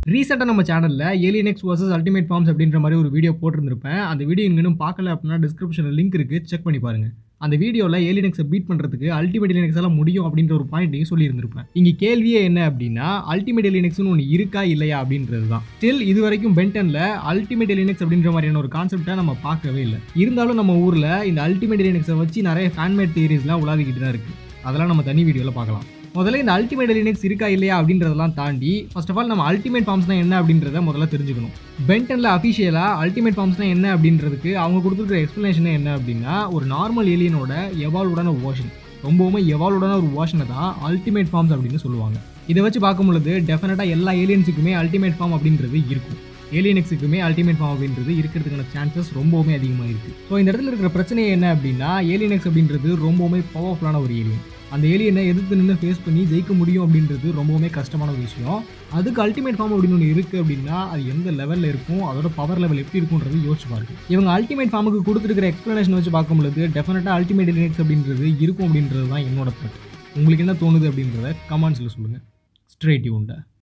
ரீசெண்டாக நம்ம சேனலில் ஏலியனெக்ஸ் வர்சஸ் அல்டிமேட் ஃபார்ம்ஸ் அப்படின்ற மாதிரி ஒரு வீடியோ போட்டிருந்திருப்பேன் அந்த வீடியோ இன்னும் பார்க்கல அப்படின்னா டிஸ்கிரிப்ஷனில் லிங்க் இருக்குது செக் பண்ணி பாருங்க அந்த வீடியோவில் ஏலியனெக்ஸை பீட் பண்ணுறதுக்கு அல்டிமேட் லினக்ஸால முடியும் அப்படின்ற ஒரு பாயிண்ட்டையும் சொல்லியிருந்திருப்பேன் இங்கே கேள்வியே என்ன அப்படின்னா அல்டிமேட் லினக்ஸ்னு ஒன்று இருக்கா இல்லையா அப்படின்றது தான் ஸ்டில் இது வரைக்கும் பென்டனில் அல்டிமேட் லினக்ஸ் அப்படின்ற மாதிரியான ஒரு கான்செப்டை நம்ம பார்க்கவே இல்லை இருந்தாலும் நம்ம ஊரில் இந்த அல்டிமேட் லினக்ஸை வச்சு நிறைய ஃபேன்மேட் தியரிஸ்லாம் உலாவிக்கிட்டு தான் இருக்குது அதெல்லாம் நம்ம தனி வீடியோவில் பார்க்கலாம் முதல்ல இந்த அல்டிமேட் லினக்ஸ் இருக்கா இல்லையா அப்படின்றதெல்லாம் தாண்டி ஃபர்ஸ்ட் ஆஃப் ஆல் நம்ம அல்டிமேட் ஃபார்ம்ஸ்னா என்ன அப்படின்றத முதல்ல தெரிஞ்சுக்கணும் பென்டனில் அஃபிஷியலாக அல்டிமேட் ஃபார்ம்ஸ்னா என்ன அப்படின்றதுக்கு அவங்க கொடுத்துருக்கிற எக்ஸ்ப்ளனேஷனே என்ன அப்படின்னா ஒரு நார்மல் ஏலியனோட எவால்வுடான வேர்ஷன் ரொம்பவுமே எவால்வுடான ஒரு வேர்ஷனை தான் அல்டிமேட் ஃபார்ம்ஸ் அப்படின்னு சொல்லுவாங்க இதை வச்சு பார்க்கும் பொழுது டெஃபினட்டாக எல்லா ஏலியன்ஸுக்குமே அல்டிமேட் ஃபார்ம் அப்படின்றது இருக்கும் ஏலியனெக்ஸுக்குமே அல்டிமேட் ஃபார்ம் அப்படின்றது இருக்கிறதுக்கான சான்சஸ் ரொம்பவுமே அதிகமாக இருக்குது ஸோ இந்த இடத்துல இருக்கிற பிரச்சனை என்ன அப்படின்னா ஏலியனெக்ஸ் அப்படின்றது ரொம்பவுமே பவர்ஃபுல்லான ஒரு ஏலியன் அந்த ஏலியனை எதிர்த்து நின்று ஃபேஸ் பண்ணி ஜெயிக்க முடியும் அப்படின்றது ரொம்பவுமே கஷ்டமான ஒரு விஷயம் அதுக்கு அல்டிமேட் ஃபார்ம் அப்படின்னு ஒன்று இருக்குது அப்படின்னா அது எந்த லெவலில் இருக்கும் அதோட பவர் லெவல் எப்படி இருக்குன்றது யோசிச்சு பாருங்க இவங்க அல்டிமேட் ஃபார்முக்கு கொடுத்துருக்கிற எக்ஸ்ப்ளனேஷன் வச்சு பார்க்கும்பொழுது டெஃபினட்டாக அல்டிமேட் லினக்ஸ் அப்படின்றது இருக்கும் அப்படின்றது தான் என்னோட பட் உங்களுக்கு என்ன தோணுது அப்படின்றத கமெண்ட்ஸில் சொல்லுங்கள் ஸ்ட்ரெயிட் உண்டா